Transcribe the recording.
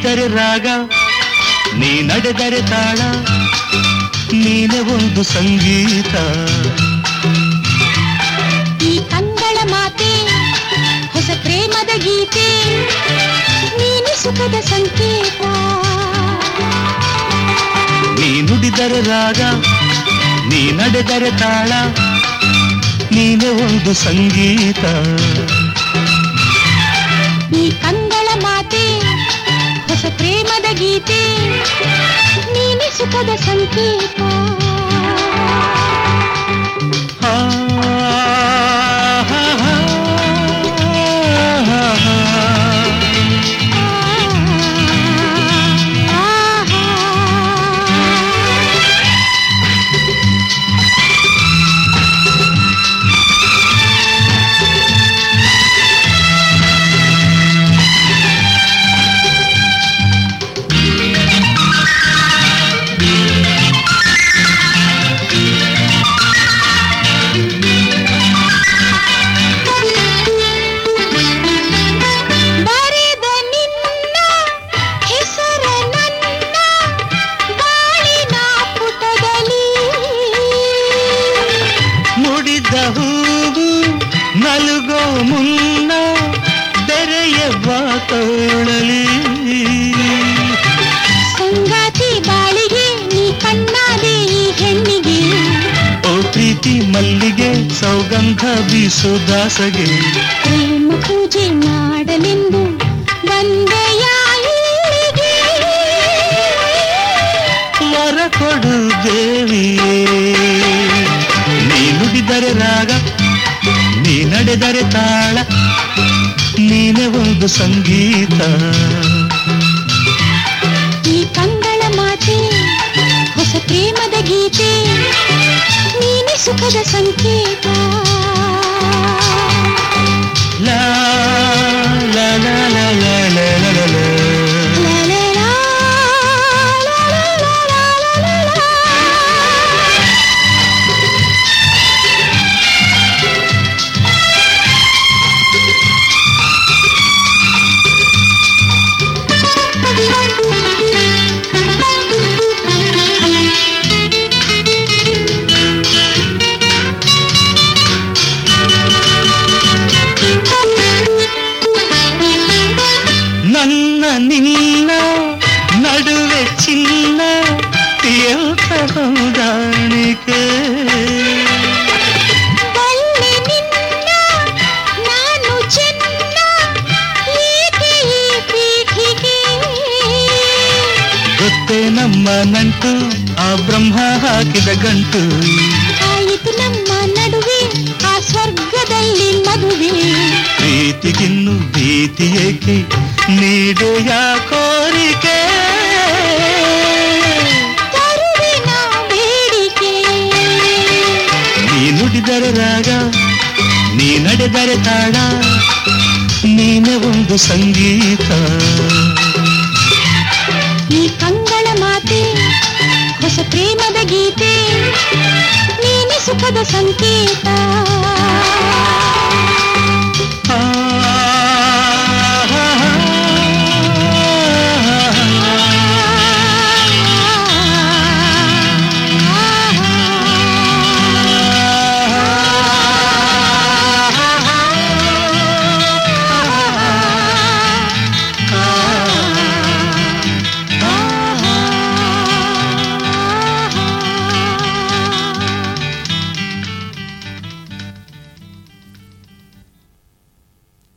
ನುಡಿದರೆ ರಾಗ ನೀ ನಡೆದರೆ ತಾಳ ನೀನೆ ಒಂದು ಸಂಗೀತ ಈ ಕಂಗಳ ಮಾತೆ ಹೊಸ ಪ್ರೇಮದ ಗೀತೆ ನೀನೆ ಸುಖದ ಸಂಕೇತ ನೀ ನುಡಿದರೆ ರಾಗ ನೀ ನಡೆದರೆ ತಾಳ ನೀನೆ ಒಂದು ಸಂಗೀತ ಈ ಕಂಗಳ ಮಾತೆ ಹೊಸ ಪ್ರೇಮದ ಗೀತೆ ನೀನೆ ಸುಖದ ಸಂಕೇತ ಆ, ಹಾ, ಹಾ, ಹಾ, ಹಾ. ಬರೆದ ನಿನ್ನ ಹೆಸರ ನನ್ನ ಬಾಳಿನ ಪುಟದಲ್ಲಿ ಮುಡಿದ ಹೂವು ನಲುಗೋ ಮುನ್ನ ಬೆರೆಯ ಬಾತೋಳಲಿ ಸಂಗಾತಿ ಬಾಳಿಗೆ ನೀ ಕಣ್ಣಾದೆ ಈ ಹೆಣ್ಣಿಗೆ ಓ ಪ್ರೀತಿ ಮಲ್ಲಿಗೆ ಸೌಗಂಧ ಬೀಸು ದಾಸಗೆ ಪ್ರೇಮ ಪೂಜೆ ಮಾಡಲೆಂದು ಬಂದೆಯ ಇಲ್ಲಿಗೆ ವರ ಕೊಡು ದೇವಿಯೇ ನೀ ನುಡಿದರೆ ರಾಗ ನೀ ನಡೆದರೆ ತಾಳ ನೀನೆ ಒಂದು ಸಂಗೀತ ಈ ಕಂಗಳ ಮಾತೆ ಹೊಸ ಪ್ರೇಮದ ಗೀತೆ ನೀನೆ ಸುಖದ ಸಂಕೇತ ಲಾ ಲಾ ಲಾ ಲಾ ಲಾ ಲಾ ಲಾ ಲಾ ಲಾ. ಲಲಲಾ, ಲಲಲಲಲಲಲಲಾ. ನನ್ನ ನಿನ್ನ ನಡುವೆ ಚಿನ್ನ ಎಂಥ ಹೊಂದಾಣಿಕೆ ಬಲ್ಲೆ ನಿನ್ನ ನಾನು ಚೆನ್ನ ಏಕೆ ಈ ಪೀಠಿಗೆ ಗೊತ್ತೇ ನಮ್ಮ ನಂಟು ಆ ಬ್ರಹ್ಮ ಹಾಕಿದ ಗಂಟು ಆಯಿತು ನಮ್ಮ ನಡುವೆ ಆ ಸ್ವರ್ಗದಲ್ಲಿ ಮದುವೆ ಪ್ರೀತಿಗಿನ್ನು ಭೀತಿ ಏಕೆ ನೀಡೆಯ ಕೋರಿಕೆ ತರುವಿನ ಬೇಡಿಕೆ ನೀ ನುಡಿದರೆ ರಾಗ ನೀ ನಡೆದರೆ ತಾಳ ನೀನೆ ಒಂದು ಸಂಗೀತ ಈ ಕಂಗಳ ಮಾತೆ ಹೊಸ ಪ್ರೇಮದ ಗೀತೆ ನೀನೆ ಸುಖದ ಸಂಕೇತ